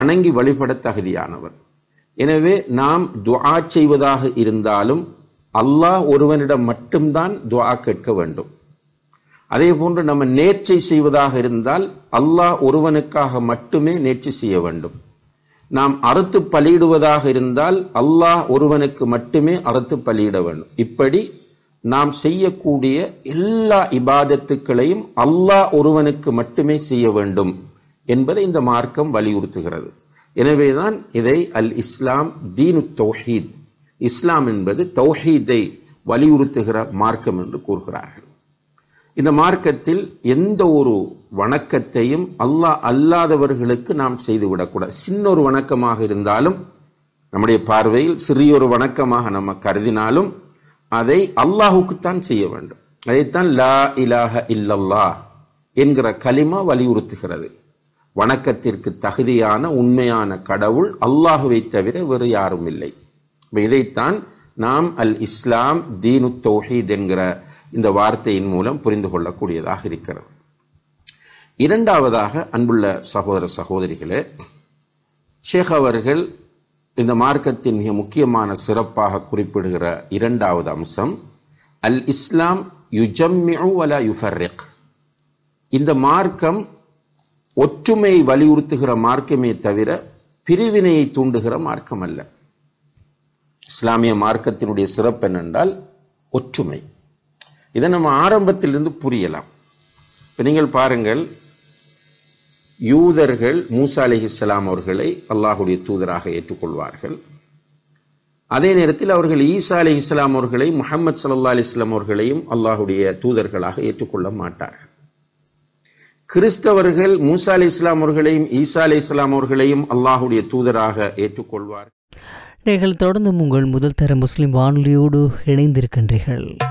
வணங்கி வழிபட தகுதியானவர் எனவே நாம் துஆ செய்வதாக இருந்தாலும் அல்லாஹ் ஒருவனிடம் மட்டும்தான் துஆ கேட்க வேண்டும் அதே போன்று நம்ம நேர்ச்சை செய்வதாக இருந்தால் அல்லாஹ் ஒருவனுக்காக மட்டுமே நேர்ச்சி செய்ய வேண்டும் நாம் அறுத்து பலியிடுவதாக இருந்தால் அல்லாஹ் ஒருவனுக்கு மட்டுமே அறுத்து பலியிட வேண்டும் இப்படி நாம் செய்யக்கூடிய எல்லா இபாதத்துக்களையும் அல்லாஹ் ஒருவனுக்கு மட்டுமே செய்ய வேண்டும் என்பதை இந்த மார்க்கம் வலியுறுத்துகிறது எனவேதான் இதை அல் இஸ்லாம் தீனு தௌஹீத் இஸ்லாம் என்பது தௌஹீதை வலியுறுத்துகிற மார்க்கம் என்று கூறுகிறார்கள் இந்த மார்க்கத்தில் எந்த ஒரு வணக்கத்தையும் அல்லாஹ் அல்லாதவர்களுக்கு நாம் செய்துவிடக்கூடாது சின்ன ஒரு வணக்கமாக இருந்தாலும் நம்முடைய பார்வையில் சிறியொரு வணக்கமாக நம்ம கருதினாலும் அதை அல்லாஹுக்குத்தான் செய்ய வேண்டும் அதைத்தான் லா இலாஹ இல்லல்லா என்கிற கலிமா வலியுறுத்துகிறது வணக்கத்திற்கு தகுதியான உண்மையான கடவுள் அல்லாஹுவை தவிர வேறு யாரும் இல்லை இப்ப இதைத்தான் நாம் அல் இஸ்லாம் தீனு தௌஹீத் என்கிற இந்த வார்த்தையின் மூலம் புரிந்து கொள்ளக்கூடியதாக இருக்கிறது இரண்டாவதாக அன்புள்ள சகோதர சகோதரிகளே ஷேக் அவர்கள் இந்த மார்க்கத்தின் மிக முக்கியமான சிறப்பாக குறிப்பிடுகிற இரண்டாவது அம்சம் அல் இஸ்லாம் யுஜம்மிஉ வலா யுஃபர்ரிக் இந்த மார்க்கம் ஒற்றுமையை வலியுறுத்துகிற மார்க்கமே தவிர பிரிவினையை தூண்டுகிற மார்க்கம் அல்ல இஸ்லாமிய மார்க்கத்தினுடைய சிறப்பு என்னென்றால் ஒற்றுமை இதை நம்ம ஆரம்பத்திலிருந்து புரியலாம் இப்போ நீங்கள் பாருங்கள் யூதர்கள் மூசா அலி இஸ்லாம் அவர்களை அல்லாஹுடைய தூதராக ஏற்றுக்கொள்வார்கள் அதே நேரத்தில் அவர்கள் ஈசா அலி இஸ்லாம் அவர்களை முகமது சல்லா அலி இஸ்லாம் அவர்களையும் அல்லாஹுடைய தூதர்களாக ஏற்றுக்கொள்ள மாட்டார்கள் கிறிஸ்தவர்கள் மூசா அலி இஸ்லாம் அவர்களையும் ஈசா அலி இஸ்லாம் அவர்களையும் அல்லாஹுடைய தூதராக ஏற்றுக்கொள்வார் நீங்கள் தொடர்ந்து உங்கள் முதல் தர முஸ்லிம் வானொலியோடு இணைந்திருக்கின்றீர்கள்